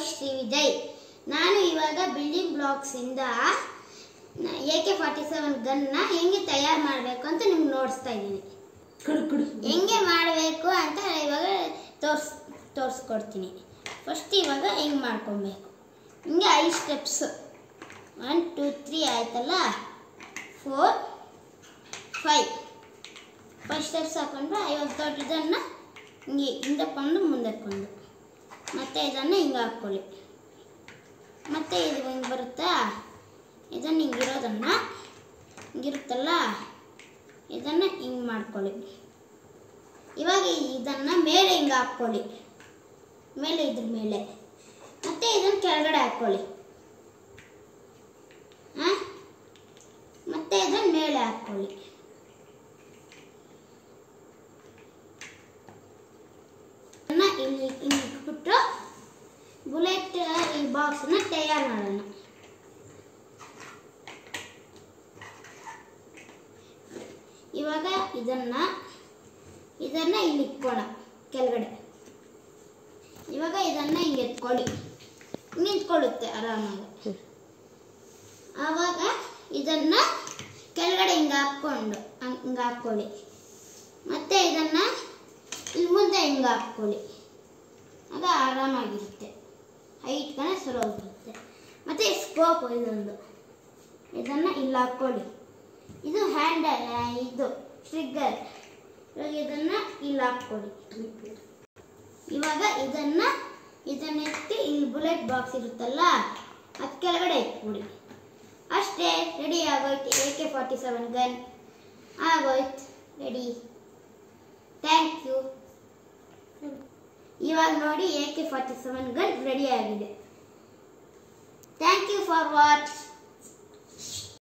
ಶ್ರೀ ವಿಜಯ್ ನಾನು ಇವಾಗ ಬಿಲ್ಡಿಂಗ್ ಬ್ಲಾಕ್ಸಿಂದ ಎ ಕೆ ಫಾರ್ಟಿ ಸೆವೆನ್ ಗನ್ನ ಹೆಂಗೆ ತಯಾರು ಮಾಡಬೇಕು ಅಂತ ನಿಮ್ಗೆ ನೋಡಿಸ್ತಾ ಇದ್ದೀನಿ ಕಡು ಕಡು ಹೆಂಗೆ ಮಾಡಬೇಕು ಅಂತ ಇವಾಗ ತೋರ್ಸ್ ತೋರಿಸ್ಕೊಡ್ತೀನಿ ಫಸ್ಟ್ ಇವಾಗ ಹೆಂಗೆ ಮಾಡ್ಕೊಬೇಕು ಹಿಂಗೆ ಐದು ಸ್ಟೆಪ್ಸ್ ಒನ್ ಟೂ ತ್ರೀ ಆಯ್ತಲ್ಲ ಫೋರ್ ಫೈವ್ ಫಸ್ಟ್ ಸ್ಟೆಪ್ಸ್ ಹಾಕೊಂಡ್ರೆ ಇವಾಗ ದೊಡ್ಡದನ್ನು ಹಿಂಗೆ ಹಿಂದಕ್ಕೊಂಡು ಮುಂದಕ್ಕೊಂಡು ಮತ್ತೆ ಇದನ್ನು ಹಿಂಗೆ ಹಾಕ್ಕೊಳ್ಳಿ ಮತ್ತೆ ಇದು ಹಿಂಗೆ ಬರುತ್ತಾ ಇದನ್ನು ಹಿಂಗಿರೋದನ್ನು ಹಿಂಗಿರುತ್ತಲ್ಲ ಇದನ್ನು ಹಿಂಗೆ ಮಾಡ್ಕೊಳ್ಳಿ ಇವಾಗ ಇದನ್ನು ಮೇಲೆ ಹಿಂಗೆ ಹಾಕ್ಕೊಳ್ಳಿ ಮೇಲೆ ಇದ್ರ ಮೇಲೆ ಮತ್ತೆ ಇದನ್ನು ಕೆಳಗಡೆ ಹಾಕ್ಕೊಳ್ಳಿ ಆ? ಮತ್ತೆ ಇದನ್ನು ಮೇಲೆ ಹಾಕ್ಕೊಳ್ಳಿ ಇದನ್ನ ಇಲ್ಲಿ ಇಲ್ಲಿ ಇಟ್ಬಿಟ್ಟು ಬುಲೆಟ್ ಈ ಬಾಕ್ಸನ್ನ ತಯಾರು ಮಾಡೋಣ ಇವಾಗ ಇದನ್ನ ಇದನ್ನ ಇಲ್ಲಿ ಇಟ್ಕೋಣ ಕೆಳಗಡೆ ಇವಾಗ ಇದನ್ನ ಹಿಂಗೆ ಎತ್ಕೊಳ್ಳಿ ನಿಂತ್ಕೊಳ್ಳುತ್ತೆ ಆರಾಮಾಗಿ ಆವಾಗ ಇದನ್ನ ಕೆಳಗಡೆ ಹಿಂಗೆ ಹಾಕ್ಕೊಂಡು ಹಿಂಗೆ ಹಾಕ್ಕೊಳ್ಳಿ ಮತ್ತೆ ಇದನ್ನ ಇಲ್ಲಿ ಮುಂದೆ ಹಿಂಗೆ ಹಾಕ್ಕೊಳ್ಳಿ ಆಗ ಆರಾಮಾಗಿರುತ್ತೆ ಹೈಟ್ ಕಣ ಸರೋಗಿರುತ್ತೆ ಮತ್ತೆ ಸ್ಕೋಪ್ ಇದೊಂದು ಇದನ್ನು ಇಲ್ಲಿ ಹಾಕ್ಕೊಳ್ಳಿ ಇದು ಹ್ಯಾಂಡಲ್ ಇದು ಟ್ರಿಗ್ಗರ್ ಇವಾಗ ಇದನ್ನು ಇಲ್ಲಿ ಹಾಕ್ಕೊಳ್ಳಿ ಇವಾಗ ಇದನ್ನ ಇದನ್ನ ಎತ್ತಿ ಇಲ್ಲಿ ಬುಲೆಟ್ ಬಾಕ್ಸ್ ಇರುತ್ತಲ್ಲ ಅದು ಕೆಳಗಡೆ ಇಟ್ಬಿಡಿ ಅಷ್ಟೇ ರೆಡಿ ಆಗೋಯ್ತು A K forty seven gun ಆಗೋಯ್ತು ರೆಡಿ ಥ್ಯಾಂಕ್ ಯು ಇವಾಗ ನೋಡಿ A K forty seven gun ready ಆಗಿದೆ ಥ್ಯಾಂಕ್ ಯು ಫಾರ್ ವಾಚ್